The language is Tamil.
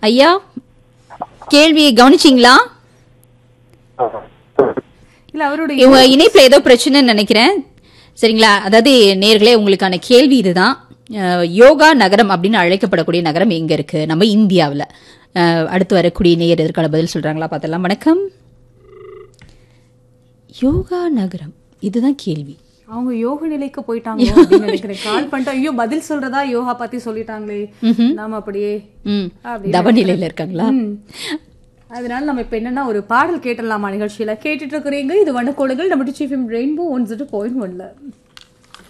ஐயா கேள்வியை கவனிச்சிங்களா இல்ல அவருடைய இவங்க இணைப்புல ஏதோ பிரச்சனைன்னு நினைக்கிறேன் சரிங்களா அதாவது நேர்களே உங்களுக்கான கேள்வி இதுதான் அஹ், யோகா நகரம் அப்படின்னு அழைக்கப்படக்கூடிய நகரம் எங்க இருக்கு நம்ம இந்தியாவுல அஹ், அடுத்து வரக்கூடிய நேயர் இதற்கான பதில் சொல்றாங்களா பார்த்தலாம் வணக்கம் யோகா நகரம் இதுதான் கேள்வி அவங்க யோக நிலைக்கு போயிட்டாங்க அப்படின்னு நினைக்கிறேன் கால் பண்ணிட்டு ஐயோ பதில் சொல்றதா யோகா பத்தி சொல்லிட்டாங்களே நாம அப்படியே ம் அப்படி தவநிலையில இருக்காங்களா ம். அதனால நம்ம இப்ப என்னன்னா ஒரு பாடல் கேட்டலாமா நிகழ்ச்சியில கேட்டுட்டு இருக்கிறீங்க இது வண்ணக்கோடுகள் நம்ம chief rainbow one zero point ஒன்ல